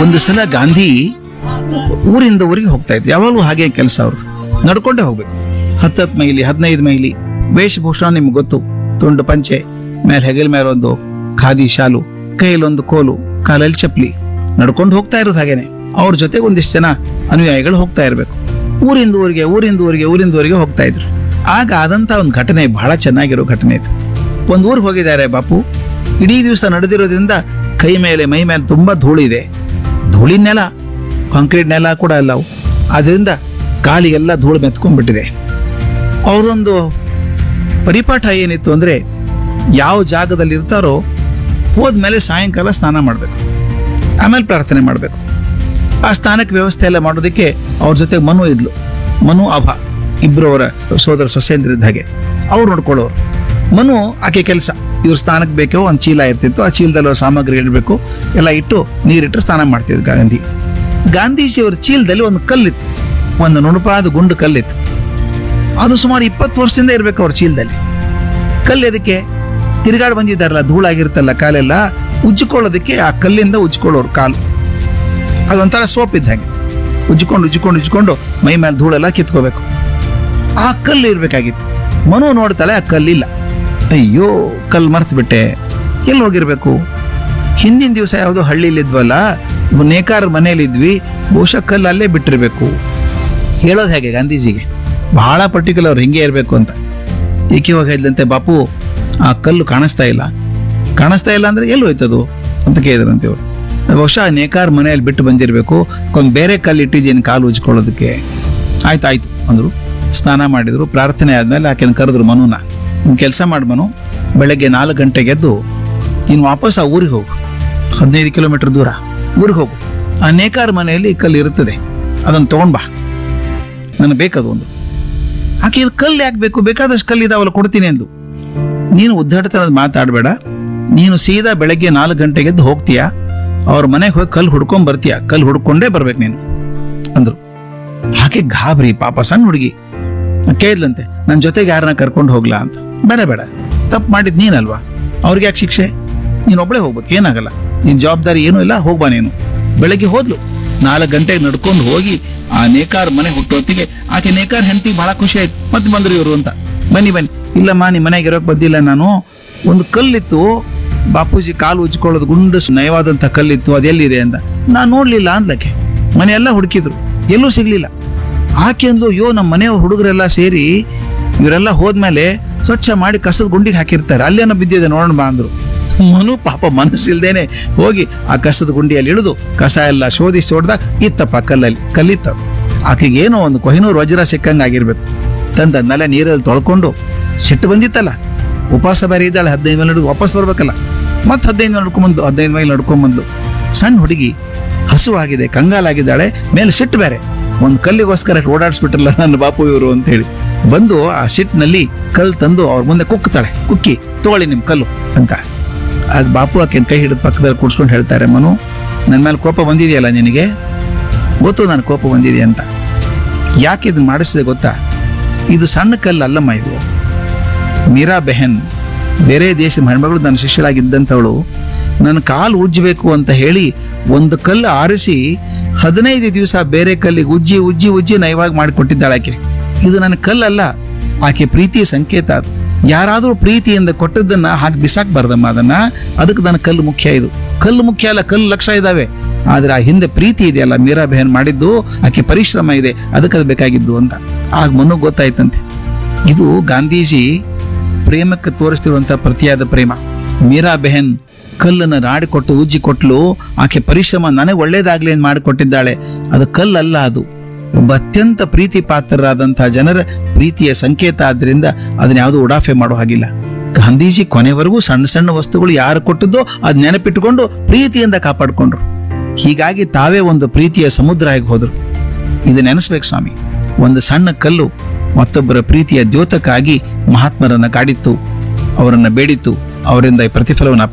ಒಂದು ಸಲ ಗಾಂಧಿ ಊರಿಂದ ಊರಿಗೆ ಹೋಗ್ತಾ ಇದ್ರು ಯಾವಾಗಲೂ ಹಾಗೆ ಕೆಲಸ ಅವ್ರದ್ದು ನಡ್ಕೊಂಡೇ ಹೋಗ್ಬೇಕು ಹತ್ತತ್ತು ಮೈಲಿ ಹದಿನೈದು ಮೈಲಿ ವೇಷಭೂಷಣ ನಿಮ್ಗೆ ಗೊತ್ತು ತುಂಡು ಪಂಚೆ ಮೇಲೆ ಹೆಗಲ ಮೇಲೆ ಒಂದು ಖಾದಿ ಶಾಲು ಕೈಯಲ್ಲಿ ಒಂದು ಕೋಲು ಕಾಲಲ್ಲಿ ಚಪ್ಪಲಿ ನಡ್ಕೊಂಡು ಹೋಗ್ತಾ ಇರೋದು ಹಾಗೇನೆ ಅವ್ರ ಜೊತೆಗೆ ಒಂದಿಷ್ಟು ಜನ ಅನುಯಾಯಿಗಳು ಹೋಗ್ತಾ ಇರಬೇಕು ಊರಿಂದ ಊರಿಗೆ ಊರಿಂದ ಊರಿಗೆ ಊರಿಂದ ಊರಿಗೆ ಹೋಗ್ತಾ ಇದ್ರು ಆಗ ಆದಂತ ಒಂದು ಘಟನೆ ಬಹಳ ಚೆನ್ನಾಗಿರೋ ಘಟನೆ ಇದು ಒಂದು ಊರಿಗೆ ಹೋಗಿದ್ದಾರೆ ಬಾಪು ಇಡೀ ದಿವಸ ನಡೆದಿರೋದ್ರಿಂದ ಕೈ ಮೇಲೆ ಮೈ ಮೇಲೆ ತುಂಬಾ ಧೂಳಿದೆ ಧೂಳಿನ ನೆಲ ಕಾಂಕ್ರೀಟ್ ನೆಲ ಕೂಡ ಅಲ್ಲ ಅವು ಅದರಿಂದ ಕಾಲಿಗೆಲ್ಲ ಧೂಳು ಮೆತ್ಕೊಂಡ್ಬಿಟ್ಟಿದೆ ಅವ್ರದೊಂದು ಪರಿಪಾಠ ಏನಿತ್ತು ಅಂದ್ರೆ ಯಾವ ಜಾಗದಲ್ಲಿ ಇರ್ತಾರೋ ಹೋದ್ಮೇಲೆ ಸಾಯಂಕಾಲ ಸ್ನಾನ ಮಾಡಬೇಕು ಆಮೇಲೆ ಪ್ರಾರ್ಥನೆ ಮಾಡಬೇಕು ಆ ಸ್ನಾನಕ್ಕೆ ವ್ಯವಸ್ಥೆ ಎಲ್ಲ ಮಾಡೋದಕ್ಕೆ ಅವ್ರ ಜೊತೆ ಮನು ಇದ್ಲು ಮನು ಅಭ ಇಬ್ರು ಅವರ ಸೋದರ ಸೊಸೆಂದ್ರ ಇದ್ದ ಹಾಗೆ ಅವ್ರು ನೋಡ್ಕೊಳ್ಳೋರು ಮನು ಆಕೆ ಕೆಲಸ ಇವ್ರ ಸ್ನಾನಕ್ಕೆ ಬೇಕೋ ಒಂದು ಚೀಲ ಇರ್ತಿತ್ತು ಆ ಚೀಲದಲ್ಲಿ ಅವ್ರ ಸಾಮಗ್ರಿ ಇಡಬೇಕು ಎಲ್ಲ ಇಟ್ಟು ನೀರಿಟ್ಟು ಸ್ನಾನ ಮಾಡ್ತಿದ್ರು ಗಾಂಧಿ ಗಾಂಧೀಜಿ ಅವ್ರ ಚೀಲದಲ್ಲಿ ಒಂದು ಕಲ್ಲಿತ್ತು ಒಂದು ನುಣುಪಾದ ಗುಂಡು ಕಲ್ಲಿತ್ತು ಅದು ಸುಮಾರು ಇಪ್ಪತ್ತು ವರ್ಷದಿಂದ ಇರಬೇಕು ಅವ್ರ ಚೀಲದಲ್ಲಿ ಕಲ್ಲು ಎದಕ್ಕೆ ತಿರುಗಾಡಿ ಬಂದಿದ್ದಾರಲ್ಲ ಧೂಳಾಗಿರುತ್ತಲ್ಲ ಕಾಲೆಲ್ಲ ಉಜ್ಜಿಕೊಳ್ಳೋದಕ್ಕೆ ಆ ಕಲ್ಲಿಂದ ಉಜ್ಜಿಕೊಳ್ಳೋರು ಕಾಲು ಅದೊಂಥರ ಸೋಪ್ ಇದ್ದ ಹಾಗೆ ಉಜ್ಜಿಕೊಂಡು ಉಜ್ಜಿಕೊಂಡು ಉಜ್ಜಿಕೊಂಡು ಮೈ ಮೇಲೆ ಧೂಳೆಲ್ಲ ಕಿತ್ಕೋಬೇಕು ಆ ಕಲ್ಲು ಇರಬೇಕಾಗಿತ್ತು ಮನು ನೋಡ್ತಾಳೆ ಆ ಕಲ್ಲಿಲ್ಲ ಅಯ್ಯೋ ಕಲ್ಲು ಮರ್ತು ಬಿಟ್ಟೆ ಎಲ್ಲಿ ಹೋಗಿರ್ಬೇಕು ಹಿಂದಿನ ದಿವಸ ಯಾವುದೋ ಹಳ್ಳಿಲಿದ್ವಲ್ಲ ನೇಕಾರ ಮನೇಲಿದ್ವಿ ಬಹುಶಃ ಕಲ್ಲು ಅಲ್ಲೇ ಬಿಟ್ಟಿರ್ಬೇಕು ಹೇಳೋದು ಹೇಗೆ ಗಾಂಧೀಜಿಗೆ ಬಹಳ ಪರ್ಟಿಕ್ಯುಲರ್ ಹಿಂಗೆ ಇರಬೇಕು ಅಂತ ಈಕೆ ಹೋಗಿ ಹೇಳಿದಂತೆ ಬಾಪು ಆ ಕಲ್ಲು ಕಾಣಿಸ್ತಾ ಇಲ್ಲ ಕಾಣಿಸ್ತಾ ಇಲ್ಲ ಅಂದ್ರೆ ಎಲ್ಲಿ ಹೋಯ್ತದು ಅಂತ ಕೇಳಿದ್ರಂತೆ ಇವರು ಬಹುಶಃ ನೇಕಾರ್ ಮನೆಯಲ್ಲಿ ಬಿಟ್ಟು ಬಂದಿರಬೇಕು ಒಂದು ಬೇರೆ ಕಲ್ಲು ಇಟ್ಟಿದ್ದೀನಿ ಕಾಲು ಉಜ್ಕೊಳ್ಳೋದಕ್ಕೆ ಆಯ್ತು ಆಯ್ತು ಅಂದ್ರು ಸ್ನಾನ ಮಾಡಿದ್ರು ಪ್ರಾರ್ಥನೆ ಆದ್ಮೇಲೆ ಆಕೆನ ಕರೆದ್ರು ಮನುನ ಒಂದು ಕೆಲಸ ಮಾಡಿ ಮನು ಬೆಳಗ್ಗೆ ನಾಲ್ಕು ಗಂಟೆಗೆ ಎದ್ದು ನೀನು ವಾಪಸ್ ಆ ಊರಿಗೆ ಹೋಗು ಹದಿನೈದು ಕಿಲೋಮೀಟರ್ ದೂರ ಊರಿಗೆ ಹೋಗು ಆ ನೇಕಾರ್ ಮನೆಯಲ್ಲಿ ಈ ಕಲ್ಲು ಇರುತ್ತದೆ ಅದನ್ನು ತಗೊಂಡ್ ಬಾ ನನಗೆ ಬೇಕದು ಒಂದು ಆಕೆ ಇದು ಕಲ್ಲು ಯಾಕೆ ಬೇಕು ಬೇಕಾದಷ್ಟು ಕಲ್ಲು ಇದಾವಲ್ಲ ಕೊಡ್ತೀನಿ ಎಂದು ನೀನು ಉದ್ದಾಟತನದ ಮಾತಾಡಬೇಡ ನೀನು ಸೀದಾ ಬೆಳಗ್ಗೆ ನಾಲ್ಕು ಗಂಟೆಗೆ ಎದ್ದು ಹೋಗ್ತೀಯಾ ಅವ್ರ ಮನೆಗೆ ಹೋಗಿ ಕಲ್ಲು ಹುಡ್ಕೊಂಡ್ ಬರ್ತೀಯ ಕಲ್ಲು ಹುಡ್ಕೊಂಡೇ ಬರ್ಬೇಕು ನೀನು ಅಂದ್ರು ಆಕೆ ಗಾಬರಿ ಪಾಪ ಸಣ್ಣ ಹುಡುಗಿ ಕೇಳಿದ್ಲಂತೆ ನನ್ನ ಜೊತೆಗೆ ಯಾರನ್ನ ಕರ್ಕೊಂಡು ಹೋಗ್ಲಾ ಅಂತ ಬೇಡ ಬೇಡ ತಪ್ಪು ಮಾಡಿದ್ ನೀನಲ್ವಾ ಅವ್ರಿಗೆ ಯಾಕೆ ಶಿಕ್ಷೆ ನೀನು ಒಬ್ಬಳೇ ಹೋಗ್ಬೇಕು ಏನಾಗಲ್ಲ ನಿನ್ ಜವಾಬ್ದಾರಿ ಏನೂ ಇಲ್ಲ ಹೋಗ್ಬಾ ನೀನು ಬೆಳಗ್ಗೆ ಹೋದ್ಲು ನಾಲ್ಕು ಗಂಟೆಗೆ ನಡ್ಕೊಂಡು ಹೋಗಿ ಆ ನೇಕಾರ್ ಮನೆ ಹುಟ್ಟೋತ್ತಿಗೆ ಆಕೆ ನೇಕಾರ್ ಹೆಂಡತಿ ಬಹಳ ಖುಷಿ ಆಯ್ತು ಮತ್ತೆ ಬಂದ್ರು ಇವರು ಅಂತ ಬನ್ನಿ ಬನ್ನಿ ಇಲ್ಲಮ್ಮ ನಿಮ್ಮ ಮನೆಗೆ ಇರೋಕ್ ಬಂದಿಲ್ಲ ನಾನು ಒಂದು ಕಲ್ಲಿತ್ತು ಬಾಪೂಜಿ ಕಾಲು ಉಜ್ಕೊಳ್ಳೋದು ಗುಂಡು ನಯವಾದಂತ ಕಲ್ಲಿತ್ತು ಅದೆಲ್ಲಿದೆ ಅಂತ ನಾನು ನೋಡ್ಲಿಲ್ಲ ಅಂದಕ್ಕೆ ಮನೆಯೆಲ್ಲ ಹುಡುಕಿದ್ರು ಎಲ್ಲೂ ಸಿಗ್ಲಿಲ್ಲ ಆಕೆ ಅಂದ್ಲು ಅಯ್ಯೋ ನಮ್ಮ ಮನೆ ಹುಡುಗರೆಲ್ಲ ಸೇರಿ ಇವರೆಲ್ಲ ಹೋದ್ಮೇಲೆ ಸ್ವಚ್ಛ ಮಾಡಿ ಕಸದ ಗುಂಡಿಗೆ ಹಾಕಿರ್ತಾರೆ ಅಲ್ಲೇನೋ ಬಿದ್ದಿದೆ ನೋಡೋಣ ಬಾ ಅಂದ್ರು ಮನು ಪಾಪ ಮನಸ್ಸಿಲ್ದೇನೆ ಹೋಗಿ ಆ ಕಸದ ಗುಂಡಿಯಲ್ಲಿ ಇಳಿದು ಕಸ ಎಲ್ಲ ಶೋಧಿಸಿ ಹೊಡೆದಾಗ ಇತ್ತಪ್ಪ ಕಲ್ಲಲ್ಲಿ ಕಲ್ಲಿತ್ತ ಆಕೆಗೆ ಏನೋ ಒಂದು ಕೊಹಿನೂರು ವಜ್ರ ಸಿಕ್ಕಂಗ ಆಗಿರ್ಬೇಕು ತಂದನ್ನೆಲ್ಲ ನೀರಲ್ಲಿ ತೊಳ್ಕೊಂಡು ಸಿಟ್ಟು ಬಂದಿತ್ತಲ್ಲ ಉಪವಾಸ ಬೇರೆ ಇದ್ದಾಳೆ ಹದಿನೈದು ಮೈಲ್ ನಡ್ದು ವಾಪಸ್ ಬರ್ಬೇಕಲ್ಲ ಮತ್ತೆ ಹದಿನೈದು ಮೈಲ್ ನಡ್ಕೊಂಬಂದು ಹದಿನೈದು ಮೈಲ್ ನಡ್ಕೊಂಬಂದು ಸಣ್ಣ ಹುಡುಗಿ ಹಸುವಾಗಿದೆ ಕಂಗಾಲಾಗಿದ್ದಾಳೆ ಮೇಲೆ ಸಿಟ್ಟು ಬೇರೆ ಒಂದು ಕಲ್ಲಿಗೋಸ್ಕರ ಓಡಾಡಿಸ್ಬಿಟ್ರಲ್ಲ ನನ್ನ ಬಾಪು ಇವರು ಅಂತ ಹೇಳಿ ಬಂದು ಆ ಸಿಟ್ಟಿನಲ್ಲಿ ಕಲ್ಲು ತಂದು ಅವ್ರ ಮುಂದೆ ಕುಕ್ತಾಳೆ ಕುಕ್ಕಿ ತಗೊಳ್ಳಿ ನಿಮ್ ಕಲ್ಲು ಅಂತ ಆಗ ಬಾಪು ಆಕೆನ ಕೈ ಹಿಡಿದು ಪಕ್ಕದಲ್ಲಿ ಕೂಡ್ಸ್ಕೊಂಡು ಹೇಳ್ತಾರೆ ಮನು ನನ್ನ ಮೇಲೆ ಕೋಪ ಬಂದಿದೆಯಲ್ಲ ನಿನಗೆ ಗೊತ್ತು ನನ್ನ ಕೋಪ ಬಂದಿದೆ ಅಂತ ಯಾಕೆ ಇದನ್ನ ಮಾಡಿಸಿದೆ ಗೊತ್ತಾ ಇದು ಸಣ್ಣ ಕಲ್ಲು ಅಲ್ಲಮ್ಮ ಇದು ಮೀರಾ ಬೆಹನ್ ಬೇರೆ ದೇಶದ ಹೆಣ್ಮಗಳು ನನ್ನ ಶಿಷ್ಯಳಾಗಿದ್ದಂಥವಳು ನನ್ನ ಕಾಲು ಉಜ್ಜಬೇಕು ಅಂತ ಹೇಳಿ ಒಂದು ಕಲ್ಲು ಆರಿಸಿ ಹದಿನೈದು ದಿವಸ ಬೇರೆ ಕಲ್ಲಿಗೆ ಉಜ್ಜಿ ಉಜ್ಜಿ ಉಜ್ಜಿ ನಯವಾಗಿ ಮಾಡಿಕೊಟ್ಟಿದ್ದಾಳೆ ಆಕೆ ಇದು ನನ್ನ ಕಲ್ಲಲ್ಲ ಆಕೆ ಪ್ರೀತಿಯ ಸಂಕೇತ ಅದು ಯಾರಾದರೂ ಪ್ರೀತಿಯಿಂದ ಕೊಟ್ಟದ್ದನ್ನ ಹಾಕಿ ಬಿಸಾಕ್ಬಾರ್ದಮ್ಮ ಅದನ್ನ ಅದಕ್ಕೆ ನನ್ನ ಕಲ್ಲು ಮುಖ್ಯ ಇದು ಕಲ್ಲು ಮುಖ್ಯ ಅಲ್ಲ ಕಲ್ಲು ಲಕ್ಷ ಇದಾವೆ ಆದ್ರೆ ಆ ಹಿಂದೆ ಪ್ರೀತಿ ಇದೆಯಲ್ಲ ಮೀರಾ ಬೆಹನ್ ಮಾಡಿದ್ದು ಆಕೆ ಪರಿಶ್ರಮ ಇದೆ ಅದಕ್ಕೆ ಅದು ಬೇಕಾಗಿದ್ದು ಅಂತ ಆಗ ಮನು ಗೊತ್ತಾಯ್ತಂತೆ ಇದು ಗಾಂಧೀಜಿ ಪ್ರೇಮಕ್ಕೆ ತೋರಿಸ್ತಿರುವಂತ ಪ್ರತಿಯಾದ ಪ್ರೇಮ ಮೀರಾ ಬೆಹನ್ ಕಲ್ಲನ್ನು ನಾಡಿಕೊಟ್ಟು ಉಜ್ಜಿ ಕೊಟ್ಲು ಆಕೆ ಪರಿಶ್ರಮ ನನಗೆ ಒಳ್ಳೇದಾಗ್ಲಿ ಅಂತ ಮಾಡಿಕೊಟ್ಟಿದ್ದಾಳೆ ಅದು ಕಲ್ಲಲ್ಲ ಅದು ಒಬ್ಬ ಅತ್ಯಂತ ಪ್ರೀತಿ ಪಾತ್ರರಾದಂತಹ ಜನರ ಪ್ರೀತಿಯ ಸಂಕೇತ ಆದ್ರಿಂದ ಅದನ್ನ ಯಾವುದು ಉಡಾಫೆ ಮಾಡೋ ಹಾಗಿಲ್ಲ ಗಾಂಧೀಜಿ ಕೊನೆವರೆಗೂ ಸಣ್ಣ ಸಣ್ಣ ವಸ್ತುಗಳು ಯಾರು ಕೊಟ್ಟದ್ದೋ ಅದ್ ನೆನಪಿಟ್ಟುಕೊಂಡು ಪ್ರೀತಿಯಿಂದ ಕಾಪಾಡ್ಕೊಂಡ್ರು ಹೀಗಾಗಿ ತಾವೇ ಒಂದು ಪ್ರೀತಿಯ ಸಮುದ್ರ ಆಗಿ ಹೋದ್ರು ಇದು ನೆನೆಸ್ಬೇಕು ಸ್ವಾಮಿ ಒಂದು ಸಣ್ಣ ಕಲ್ಲು ಮತ್ತೊಬ್ಬರ ಪ್ರೀತಿಯ ದ್ಯೋತಕ್ಕಾಗಿ ಮಹಾತ್ಮರನ್ನ ಕಾಡಿತ್ತು ಅವರನ್ನ ಬೇಡಿತ್ತು ಅವರಿಂದ ಈ ಪ್ರತಿಫಲವನ್ನು